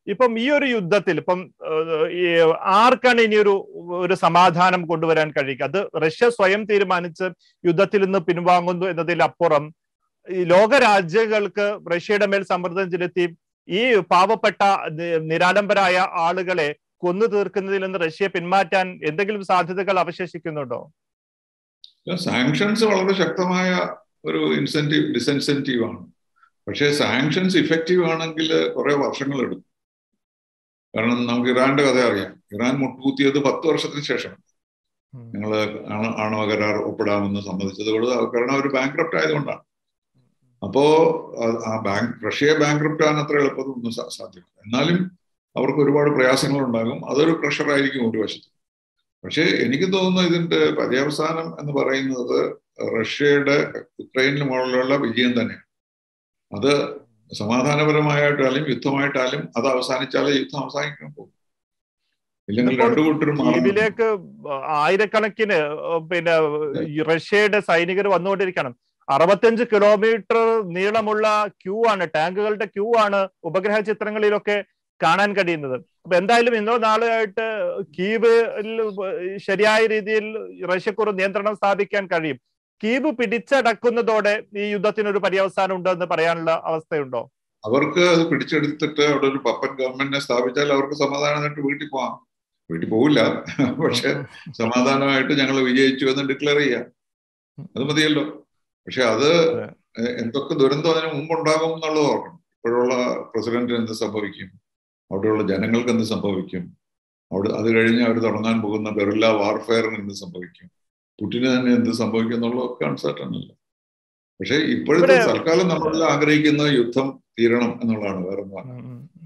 ഇപ്പം ഈ ഒരു യുദ്ധത്തിൽ ഇപ്പം ഏഹ്, ഈ ആർക്കാണ് ഇനി ഒരു ഒരു സമാധാനം കൊണ്ടുവരാൻ കഴിയുക അത് റഷ്യ സ്വയം തീരുമാനിച്ച് യുദ്ധത്തിൽ നിന്ന് പിൻവാങ്ങുന്നു എന്നതിലപ്പുറം ഈ ലോകരാജ്യങ്ങൾക്ക് റഷ്യയുടെ മേൽ സമ്മർദ്ദം ചെലുത്തി ഈ പാവപ്പെട്ട നി- നിരാലംബരായ ആളുകളെ കൊന്നു തീർക്കുന്നതിൽ നിന്ന് റഷ്യയെ പിന്മാറ്റാൻ എന്തെങ്കിലും സാധ്യതകൾ അവശേഷിക്കുന്നുണ്ടോ സാങ്ഷൻസ് വളരെ ശക്തമായ ഒരു ഇൻസെന്റീവ് ഡിസെൻസെന്റീവ് ആണ് പക്ഷേ സാങ്ഷൻസ് ഇഫക്റ്റീവ് ആണെങ്കിൽ കുറെ വർഷങ്ങൾ എടുക്കും കാരണം നമുക്ക് ഇറാന്റെ കഥ അറിയാം ഇറാൻ മുട്ടുകുത്തിയത് പത്ത് വർഷത്തിന് ശേഷം ഞങ്ങൾ ആണവ കരാർ ഒപ്പിടാമെന്ന് സമ്മതിച്ചത് കൊണ്ട് കാരണം അവർ ബാങ്ക്രപ്റ്റ് ആയതുകൊണ്ടാണ് അപ്പോ ആ- ആ ബാങ്ക് റഷ്യയെ ബാങ്ക്രപ്റ്റ് ആകാൻ അത്ര എളുപ്പമൊന്നും സാ- സാധ്യമല്ല എന്നാലും അവർക്ക് ഒരുപാട് പ്രയാസങ്ങൾ ഉണ്ടാകും അതൊരു പ്രഷർ ആയിരിക്കും ഒരു വശത്ത് പക്ഷേ എനിക്ക് തോന്നുന്നു ഇതിന്റെ പര്യവസാനം എന്ന് പറയുന്നത് റഷ്യയുടെ യുക്രൈനിൽ മുകളിലുള്ള വിജയം തന്നെയാണ് അത് സമാധാനപരമായിട്ടാലും യുദ്ധമായിട്ടാലും അത് അവസാനിച്ചാലേ യുദ്ധം അവസാനിക്കാൻ പോകും ഇല്ലെങ്കിൽ ഇപ്പോൾ രണ്ടു കൂട്ടരും മാറും കീവിലേക്ക് ആയിരക്കണക്കിന് പിന്നെ ഈ റഷ്യയുടെ സൈനികർ വന്നുകൊണ്ടിരിക്കണം അറുപത്തഞ്ച് കിലോമീറ്റർ നീളമുള്ള ക്യൂ ആണ് ടാങ്കുകളുടെ ക്യൂ ആണ് ഉപഗ്രഹ ചിത്രങ്ങളിലൊക്കെ കാണാൻ കഴിയുന്നത് അപ്പൊ എന്തായാലും ഇന്നോ നാളെയായിട്ട് കീവിൽ ശരിയായ രീതിയിൽ റഷ്യക്കൊരു നിയന്ത്രണം സ്ഥാപിക്കാൻ കഴിയും കീവ് പിടിച്ചടക്കുന്നതോടെ ഈ യുദ്ധത്തിന് ഒരു പര്യവസാനം ഉണ്ടെന്ന് പറയാനുള്ള അവസ്ഥയുണ്ടോ അവർക്ക് അത് പിടിച്ചെടുത്തിട്ട് അവിടെ ഒരു പപ്പൻ ഗവൺമെന്റിനെ സ്ഥാപിച്ചാൽ അവർക്ക് സമാധാനമായിട്ട് വീട്ടിൽ പോവാം വീട്ടിൽ പോവില്ല പക്ഷെ സമാധാനമായിട്ട് ഞങ്ങൾ വിജയിച്ചു എന്ന് ഡിക്ലെയർ ചെയ്യാം അത് മതിയല്ലോ പക്ഷെ അത് അതെ. എ- എന്തൊക്കെ ദുരന്തം അതിന് മുമ്പുണ്ടാകും എന്നുള്ളത് ഓർക്കണം ഇപ്പോഴുള്ള പ്രസിഡന്റിന് എന്ത് സംഭവിക്കും അവിടെയുള്ള ജനങ്ങൾക്ക് എന്ത് സംഭവിക്കും അവിടെ അത് കഴിഞ്ഞ് അവർ തുടങ്ങാൻ പോകുന്ന ഗറില്ല വാർഫെയറിന് എന്ത് സംഭവിക്കും പുട്ടിന് തന്നെ എന്ത് സംഭവിക്കും എന്നുള്ളതൊക്കെ അൺസർട്ടൺ അല്ല പക്ഷെ ഇപ്പോഴത്തെ ഇവിടെ- തൽക്കാലം നമ്മളെല്ലാം ആഗ്രഹിക്കുന്ന യുദ്ധം തീരണം എന്നുള്ളതാണ് വേറെ ഒന്നും അല്ല. ഉം, ഉം.